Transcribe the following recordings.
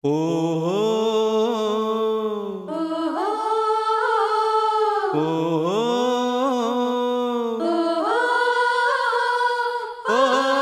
ஓ ஓ ஓ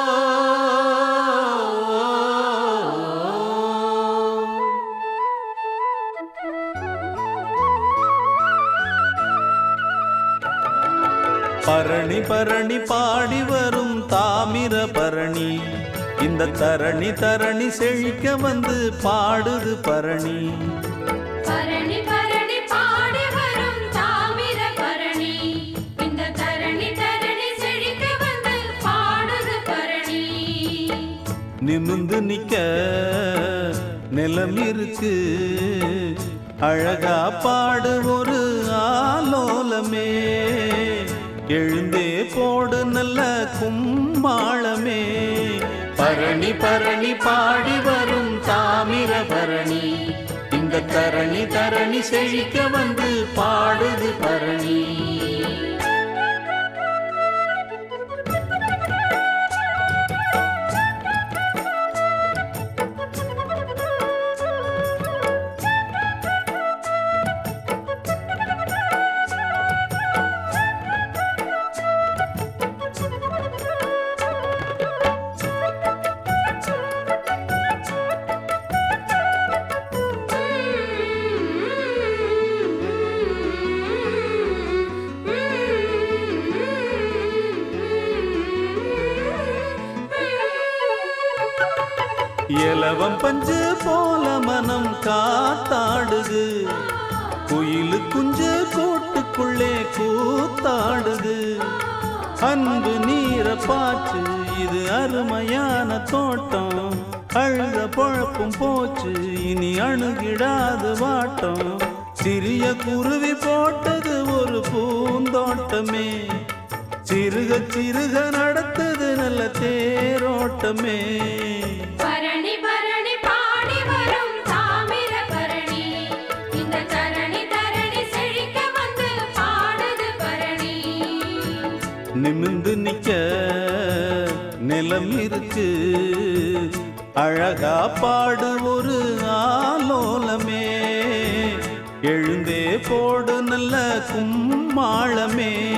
பரணி பரணி பாடி வரும் தாமிர பரணி இந்த தரணி தரணி செழிக்க வந்து பாடுது பரணி பரணி பரணி பாடி வரும் தாமிர பரணி இந்த தரணி தரணி செழிக்க வந்து பாடுது பரணி நிமிந்து நிக்க நிலம் இருக்கு அழகா பாடு ஒரு ஆலோலமே எழுந்தே போடு நல்ல கும்மாளமே பரணி பரணி பாடி வரும் தாமிர பரணி இந்த தரணி தரணி செழிக்க வந்து பாடுது பரணி இலவம் பஞ்சு போல மனம் காத்தாடுது குயிலு குஞ்சு கூட்டுக்குள்ளே கூத்தாடுது அன்பு நீர பாச்சு இது அருமையான தோட்டம் அழுத பொழப்பும் போச்சு இனி அணுகிடாது வாட்டம் சிறிய குருவி போட்டது ஒரு பூந்தோட்டமே சிறுக சிறுக நடத்தது நல்ல தேரோட்டமே பரணி பரணி பாடி வரும் தாமிர பரணி இந்த தரணி தரணி செழிக்க வந்து பாடுது பரணி நிமிந்து நிக்க நிலம் இருக்கு அழகா பாடு ஒரு ஆலோலமே எழுந்தே போடு நல்ல கும்மாளமே